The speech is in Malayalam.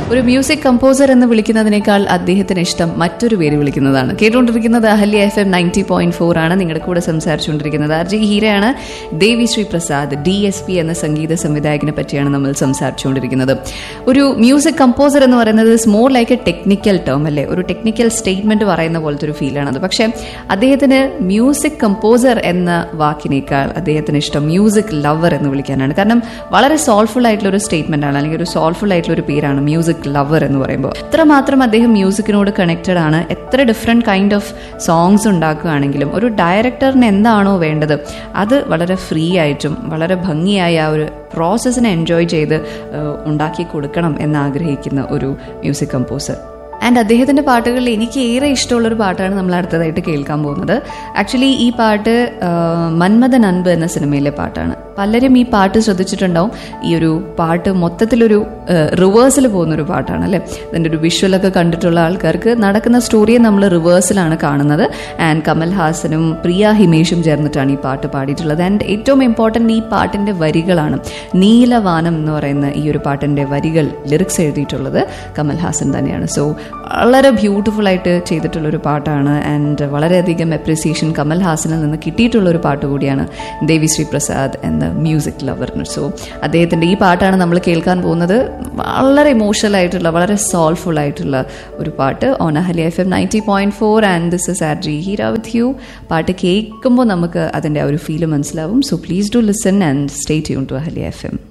ഒരു മ്യൂസിക് കമ്പോസർ എന്ന് വിളിക്കുന്നതിനേക്കാൾ അദ്ദേഹത്തിന് ഇഷ്ടം മറ്റൊരു പേര് വിളിക്കുന്നതാണ് കേട്ടുകൊണ്ടിരിക്കുന്നത് Ahalya FM M ninety point ഫോർ ആണ് നിങ്ങളുടെ കൂടെ സംസാരിച്ചുകൊണ്ടിരിക്കുന്നത് ആർ ജി ഹീരയാണ് Devi Sri Prasad D S P എന്ന സംഗീത സംവിധായകനെ പറ്റിയാണ് നമ്മൾ സംസാരിച്ചുകൊണ്ടിരിക്കുന്നത് ഒരു മ്യൂസിക് കമ്പോസർ എന്ന് പറയുന്നത് is more like a technical term അല്ലേ ഒരു ടെക്നിക്കൽ സ്റ്റേറ്റ്മെന്റ് പറയുന്ന പോലത്തെ ഒരു ഫീലാണത് പക്ഷേ അദ്ദേഹത്തിന് മ്യൂസിക് കമ്പോസർ എന്ന വാക്കിനേക്കാൾ അദ്ദേഹത്തിന് ഇഷ്ടം മ്യൂസിക് ലവർ എന്ന് വിളിക്കാനാണ് കാരണം വളരെ സോൾഫുൾ ആയിട്ടുള്ള ഒരു സ്റ്റേറ്റ്മെന്റ് ആണ് അല്ലെങ്കിൽ ഒരു സോൾഫുൾ ആയിട്ടുള്ള ഒരു പേരാണ് മ്യൂസിക് ലവർ എന്ന് പറയുമ്പോൾ എത്രമാത്രം അദ്ദേഹം മ്യൂസിക്കിനോട് കണക്റ്റഡ് ആണ് എത്ര ഡിഫറെൻറ്റ് കൈൻഡ് ഓഫ് സോങ്സ് ഉണ്ടാക്കുകയാണെങ്കിലും ഒരു ഡയറക്ടറിന് എന്താണോ വേണ്ടത് അത് വളരെ ഫ്രീ ആയിട്ടും വളരെ ഭംഗിയായ ആ ഒരു പ്രോസസ്സിനെ എൻജോയ് ചെയ്ത് ഏഹ്, ഉണ്ടാക്കി കൊടുക്കണം എന്ന് ആഗ്രഹിക്കുന്ന ഒരു മ്യൂസിക് കമ്പോസർ ആൻഡ് അദ്ദേഹത്തിന്റെ പാട്ടുകളിൽ എനിക്ക് ഏറെ ഇഷ്ടമുള്ളൊരു പാട്ടാണ് നമ്മൾ അടുത്തതായിട്ട് കേൾക്കാൻ പോകുന്നത് ആക്ച്വലി ഈ പാട്ട് ആ, മന്മഥൻ അൻപ് എന്ന സിനിമയിലെ പാട്ടാണ് പലരും ഈ പാട്ട് ശ്രദ്ധിച്ചിട്ടുണ്ടാവും ഈ ഒരു പാട്ട് മൊത്തത്തിലൊരു റിവേഴ്സിൽ പോകുന്ന ഒരു പാട്ടാണ് അല്ലേ അതിൻ്റെ ഒരു വിഷ്വലൊക്കെ കണ്ടിട്ടുള്ള ആൾക്കാർക്ക് നടക്കുന്ന സ്റ്റോറിയെ നമ്മൾ റിവേഴ്സിലാണ് കാണുന്നത് ആൻഡ് കമൽ ഹാസനും പ്രിയ ഹിമേഷും ചേർന്നിട്ടാണ് ഈ പാട്ട് പാടിയിട്ടുള്ളത് ആൻഡ് ഏറ്റവും ഇമ്പോർട്ടൻ്റ് ഈ പാട്ടിൻ്റെ വരികളാണ് നീലവാനം എന്ന് പറയുന്ന ഈ ഒരു പാട്ടിൻ്റെ വരികൾ ലിറിക്സ് എഴുതിയിട്ടുള്ളത് കമൽ ഹാസൻ തന്നെയാണ് സോ വളരെ ബ്യൂട്ടിഫുൾ ആയിട്ട് ചെയ്തിട്ടുള്ള ഒരു പാട്ടാണ് ആൻഡ് വളരെയധികം അപ്രിസിയേഷൻ കമൽ ഹാസനിൽ നിന്ന് കിട്ടിയിട്ടുള്ള ഒരു പാട്ട് കൂടിയാണ് ദേവി ശ്രീ പ്രസാദ് എന്ന മ്യൂസിക് ലവറിന് സോ അദ്ദേഹത്തിൻ്റെ ഈ പാട്ടാണ് നമ്മൾ കേൾക്കാൻ പോകുന്നത് വളരെ ഇമോഷണൽ ആയിട്ടുള്ള വളരെ സോൾഫുൾ ആയിട്ടുള്ള ഒരു പാട്ട് on Ahalia F M ninety point four and this is R J Heera with you പാട്ട് കേൾക്കുമ്പോൾ നമുക്ക് അതിൻ്റെ ആ ഒരു ഫീല് മനസ്സിലാവും so please do listen and stay tuned to Ahalia F M